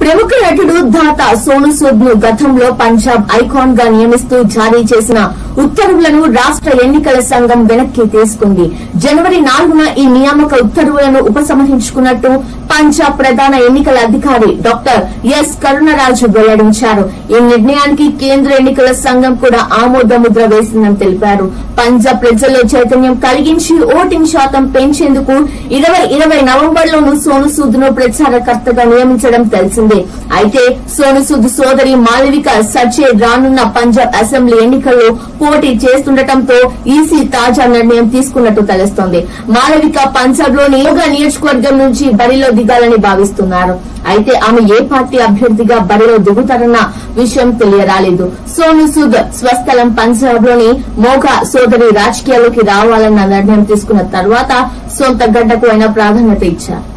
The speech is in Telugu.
ప్రముఖ నటుడు ధాత సోను సూద్ ను గతంలో పంజాబ్ ఐకాన్ గా నియమిస్తూ జారీ చేసిన ఉత్తర్వులను రాష్ట్ర ఎన్నికల సంఘం వెనక్కి తీసుకుంది జనవరి నాలుగున ఈ నియామక ఉత్తర్వులను ఉపసంహరించుకున్నట్టు పంజాబ్ ప్రధాన ఎన్నికల అధికారి డాక్టర్ ఎస్ కరుణరాజు వెల్లడించారు ఈ నిర్ణయానికి కేంద్ర ఎన్నికల సంఘం కూడా ఆమోద ముద్ర వేసిందని తెలిపారు పంజాబ్ ప్రజల్లో చైతన్యం కలిగించి ఓటింగ్ శాతం పెంచేందుకు ఇరవై ఇరవై నవంబర్లోనూ సోను సూద్ ను ప్రచారకర్తగా నియమించడం తెలిసిందే అయితే సోను సూద్ సోదరి మాలవిక సచ్చే రానున్న పంజాబ్ అసెంబ్లీ ఎన్నికల్లో పోటీ చేస్తుండటంతో ఈసీ తాజా నిర్ణయం తీసుకున్నట్టు తెలుస్తోంది మాలవిక పంజాబ్ లోని యోగా నియోజకవర్గం నుంచి బరిలో దిగాలని భావిస్తున్నారు అయితే ఆమె ఏ పార్టీ అభ్యర్థిగా బరిలో దిగుతారన్న విషయం తెలియరాలేదు సోను సూద్ స్వస్థలం పంజాబ్ లోని మోగా సోదరి రాజకీయాల్లోకి రావాలన్న నిర్ణయం తీసుకున్న తర్వాత సొంత గడ్డకు ఆయన ప్రాధాన్యత ఇచ్చారు